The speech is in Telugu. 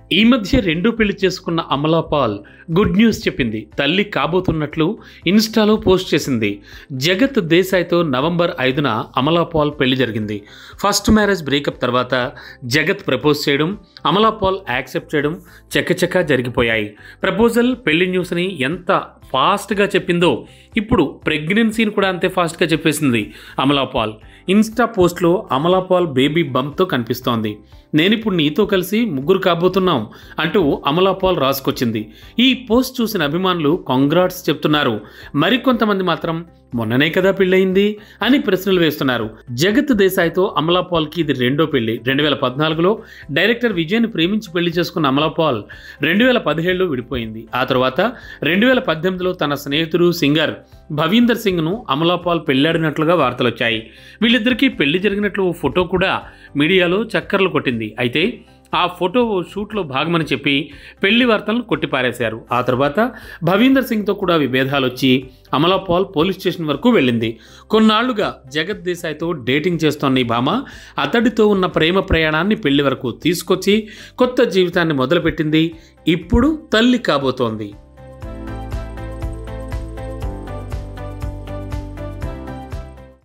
ఈ మధ్య రెండో పెళ్లి చేసుకున్న అమలా పాల్ గుడ్ న్యూస్ చెప్పింది తల్లి కాబోతున్నట్లు ఇన్స్టాలో పోస్ట్ చేసింది జగత్ దేశాయ్తో నవంబర్ ఐదున అమలా పాల్ పెళ్లి జరిగింది ఫస్ట్ మ్యారేజ్ బ్రేకప్ తర్వాత జగత్ ప్రపోజ్ చేయడం అమలా పాల్ యాక్సెప్ట్ చేయడం చకచకా జరిగిపోయాయి ప్రపోజల్ పెళ్లి న్యూస్ని ఎంత ఫాస్ట్గా చెప్పిందో ఇప్పుడు ప్రెగ్నెన్సీని కూడా అంతే ఫాస్ట్గా చెప్పేసింది అమలా పాల్ ఇన్స్టా పోస్ట్లో అమలా పాల్ బేబీ బంప్తో కనిపిస్తోంది నేను ఇప్పుడు నీతో కలిసి ముగ్గురు కాబోతున్నాం అంటూ అమలా పాల్ రాసుకొచ్చింది ఈ పోస్ట్ చూసిన అభిమానులు కాంగ్రాట్స్ చెప్తున్నారు మరికొంతమంది మాత్రం మొన్ననే కదా పెళ్ళయింది అని ప్రశ్నలు వేస్తున్నారు జగత్ దేశాయ్తో అమలా పాల్కి ఇది రెండో పెళ్లి రెండు వేల పద్నాలుగులో డైరెక్టర్ విజయ్ని ప్రేమించి పెళ్లి చేసుకున్న అమలా పాల్ రెండు వేల పదిహేడులో విడిపోయింది ఆ తర్వాత రెండు వేల పద్దెనిమిదిలో తన స్నేహితుడు సింగర్ భవీందర్ సింగ్ను అమలా పాల్ పెళ్లాడినట్లుగా వార్తలు వచ్చాయి వీళ్ళిద్దరికీ పెళ్లి జరిగినట్లు ఓ ఫోటో కూడా మీడియాలో చక్కర్లు కొట్టింది అయితే ఆ ఫోటో షూట్లో భాగమని చెప్పి పెళ్లి వార్తలను కొట్టిపారేశారు ఆ తర్వాత భవీందర్ సింగ్తో కూడా విభేదాలు వచ్చి అమలా పాల్ పోలీస్ స్టేషన్ వరకు వెళ్ళింది కొన్నాళ్లుగా జగత్ దేశాయ్తో డేటింగ్ చేస్తోన్న ఈ భామ అతడితో ఉన్న ప్రేమ ప్రయాణాన్ని పెళ్లి వరకు తీసుకొచ్చి కొత్త జీవితాన్ని మొదలుపెట్టింది ఇప్పుడు తల్లి కాబోతోంది